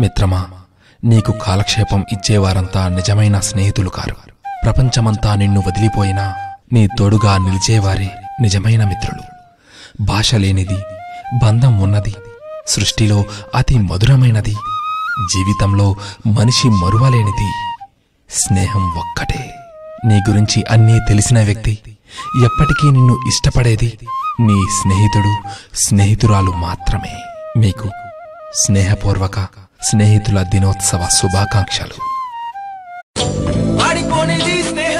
మిత్రమా నీకు కాలక్షేపం ఇచ్చేవారంతా నిజమైన స్నేహితులు కారు ప్రపంచమంతా నిన్ను వదిలిపోయినా నీ తోడుగా నిలిచేవారే నిజమైన మిత్రులు భాష లేనిది బంధం ఉన్నది సృష్టిలో అతి మధురమైనది జీవితంలో మనిషి మరువలేనిది స్నేహం ఒక్కటే నీ గురించి అన్నీ తెలిసిన వ్యక్తి ఎప్పటికీ నిన్ను ఇష్టపడేది నీ స్నేహితుడు స్నేహితురాలు మాత్రమే మీకు స్నేహపూర్వక స్నేహితుల దినోత్సవ శుభాకాంక్షలు ఆడిపోనిది స్నేహం